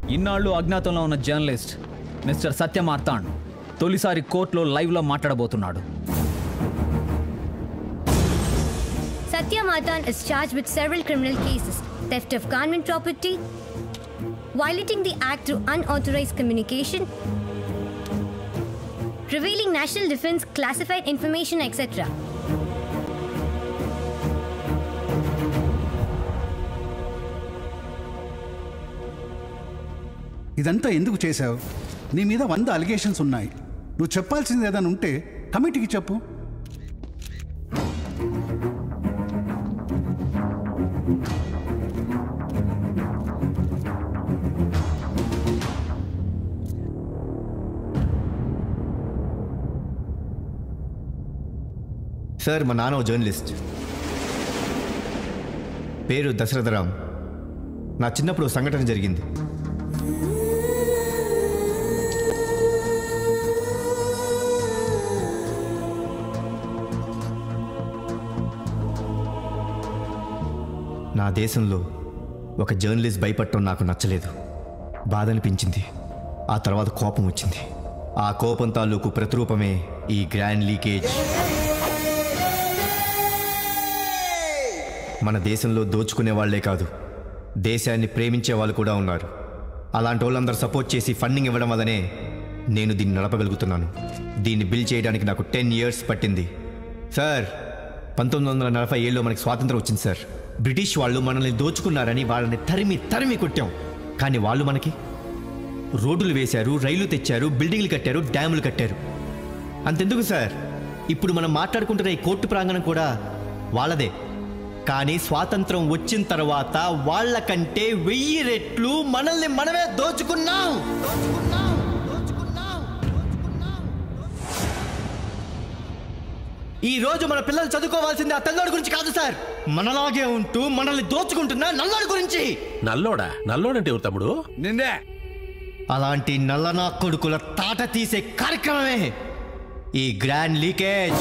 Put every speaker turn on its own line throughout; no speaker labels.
ఇన్నాళ్ళు అజ్ఞాతంలో ఉన్న journalist mister సత్యమార్తాండ్ తొలిసారి కోర్టులో లైవ్లో మాట్లాడబోతున్నాడు
Satya Matan is charged with several criminal cases theft of government property, violating the act through unauthorized communication, revealing national defense classified information, etc.
ఇదంతా ఎందుకు చేశావు నీ మీద వంద అలిగేషన్స్ ఉన్నాయి నువ్వు చెప్పాల్సింది ఏదైనా ఉంటే కమిటీకి చెప్పు
సార్ మా నాన్న ఓ జర్నలిస్ట్ పేరు దశరథరామ్ నా చిన్నప్పుడు ఓ సంఘటన జరిగింది నా దేశంలో ఒక జర్నలిస్ట్ భయపడటం నాకు నచ్చలేదు బాధ అనిపించింది ఆ తర్వాత కోపం వచ్చింది ఆ కోపం తాలూకు ప్రతిరూపమే ఈ గ్రాండ్ లీకేజ్ మన దేశంలో దోచుకునే వాళ్లే కాదు దేశాన్ని ప్రేమించే వాళ్ళు కూడా ఉన్నారు అలాంటి వాళ్ళందరూ సపోర్ట్ చేసి ఫండింగ్ ఇవ్వడం వల్లనే నేను దీన్ని నడపగలుగుతున్నాను దీన్ని బిల్ చేయడానికి నాకు టెన్ ఇయర్స్ పట్టింది సార్ పంతొమ్మిది వందల నలభై ఏళ్ళలో మనకి స్వాతంత్రం వచ్చింది సార్ బ్రిటిష్ వాళ్ళు మనల్ని దోచుకున్నారని వాళ్ళని తరిమి తరిమి కొట్టాం కానీ వాళ్ళు మనకి రోడ్లు వేశారు రైలు తెచ్చారు బిల్డింగ్లు కట్టారు డ్యాములు కట్టారు అంతెందుకు సార్ ఇప్పుడు మనం మాట్లాడుకుంటున్న ఈ కోర్టు ప్రాంగణం కూడా వాళ్ళదే కానీ స్వాతంత్రం వచ్చిన తర్వాత వాళ్ళకంటే వెయ్యి రెట్లు మనల్ని మనమే దోచుకున్నాం దోచుకున్నాం, దోచుకున్నాం, దోచుకున్నాం. ఈ రోజు మన పిల్లలు చదువుకోవాల్సింది ఆ తెల్లోడి గురించి కాదు సార్ మనలాగే ఉంటూ మనల్ని దోచుకుంటున్న నల్లోడి గురించి
నల్లోడా నల్లోడంటే ఎవరు తమ్ముడు
నిన్నే
అలాంటి నల్లనా కొడుకుల తాట తీసే కార్యక్రమమే ఈ గ్రాండ్ లీకేజ్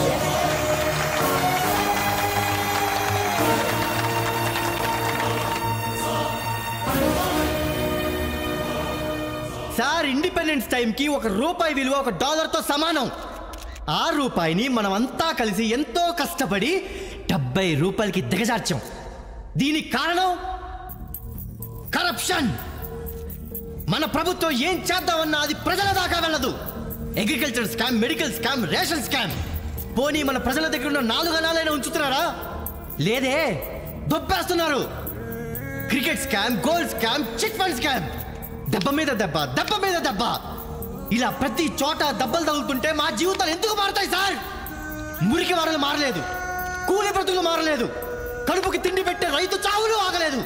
సార్ ఇండిపెండెన్స్ టైంకి ఒక రూపాయి విలువ ఒక డాలర్తో సమానం ఆ రూపాయిని మనం అంతా కలిసి ఎంతో కష్టపడి డెబ్బై రూపాయలకి దిగజార్చాం దీనికి కారణం కరప్షన్ మన ప్రభుత్వం ఏం చేద్దామన్నా అది ప్రజల దాకా వెళ్ళదు agriculture scam medical scam ration scam పోనీ మన ప్రజల దగ్గర ఉన్న నాలుగు అనాలైనా ఉంచుతున్నారా లేదే దొబ్బేస్తున్నారు cricket scam gold scam chit fund scam దెబ్బ మీద దెబ్బ దెబ్బ మీద దెబ్బ ఇలా ప్రతి చోట దెబ్బలు తగులుతుంటే మా జీవితాలు ఎందుకు మారుతాయి సార్ మురికి వారలు మారలేదు కూలి బ్రతుకులు మారలేదు కడుపుకి తిండి పెట్టే రైతు చావులు ఆగలేదు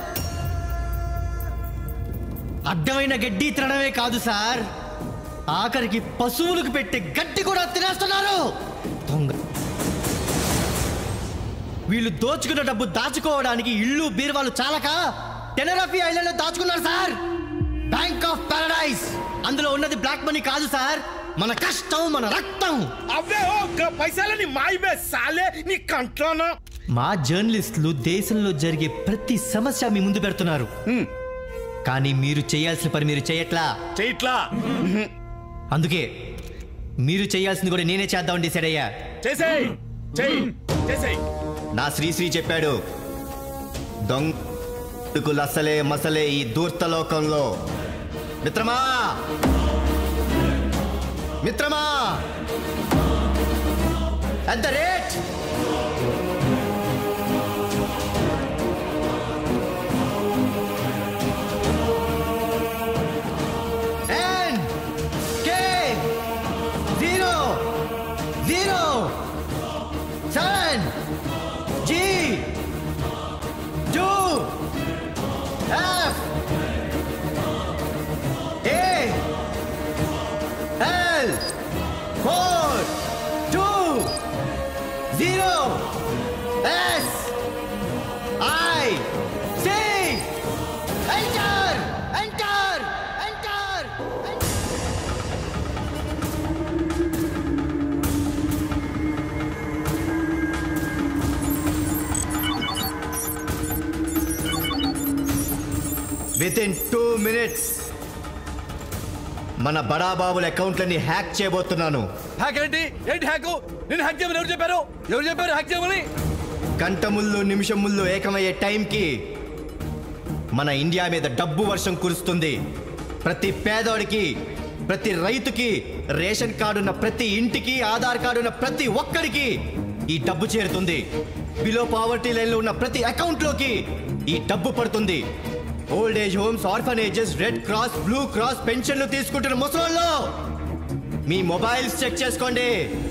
అడ్డమైన గడ్డి తినడమే కాదు సార్ ఆఖరికి పశువులకు పెట్టే గడ్డి కూడా తినేస్తున్నారు దొంగ వీళ్ళు దోచుకున్న డబ్బు దాచుకోవడానికి ఇల్లు బీరువాలు చాలక టెనరఫీ ఐలాండ్ దాచుకున్నారు సార్ బ్యాంక్ ఆఫ్ పారడైజ్ అందులో ఉన్నది బ్లాక్ మనీ కాదు సార్ మన కష్టం మన రక్తం
అవే ఓ గ పైసలని మాయిబే సాలే నీ కంట్లోనో
మా జర్నలిస్టులు దేశంలో జరిగే ప్రతి సమస్య మీ ముందు పెడుతున్నారు కానీ మీరు చేయాల్సిన పని మీరు చేయట్లా
చెయ్యిట్లా
అందుకే మీరు చేయాల్సింది కూడా నేనే చేద్దామని డిసైడ్ అయ్యా
చేసేయ్ చెయ్యి చేసేయ్
నా శ్రీశ్రీ చెప్పాడు దొంగకు అసలే మసలే ఈ దూర్తలోకంలో మిత్రమా మిత్రమా at the rate N K zero zero seven G two F A L four two zero S I C Enter! Enter! Enter! Enter! Within two minutes, మన బడాబాబుల అకౌంట్లని హ్యాక్ చేయబోతున్నాను
హ్యాక్ ఏంటి ఏంటి హ్యాక్ నేను హ్యాక్ చేయమని ఎవరు చెప్పారు ఎవరు చెప్పారు హ్యాక్ చేయమని
గంట ముళ్ళు నిమిషం ముళ్ళు ఏకమయ్యే టైంకి మన ఇండియా మీద డబ్బు వర్షం కురుస్తుంది ప్రతి పేదోడికి ప్రతి రైతుకి రేషన్ కార్డు ఉన్న ప్రతి ఇంటికి ఆధార్ కార్డు ఉన్న ప్రతి ఒక్కడికి ఈ డబ్బు చేరుతుంది బిలో పావర్టీ లైన్లో ఉన్న ప్రతి అకౌంట్లోకి ఈ డబ్బు పడుతుంది old age homes orphanages red cross blue cross పెన్షన్లు తీసుకుంటున్న ముసలోళ్ళు మీ మొబైల్స్ చెక్ చేసుకోండి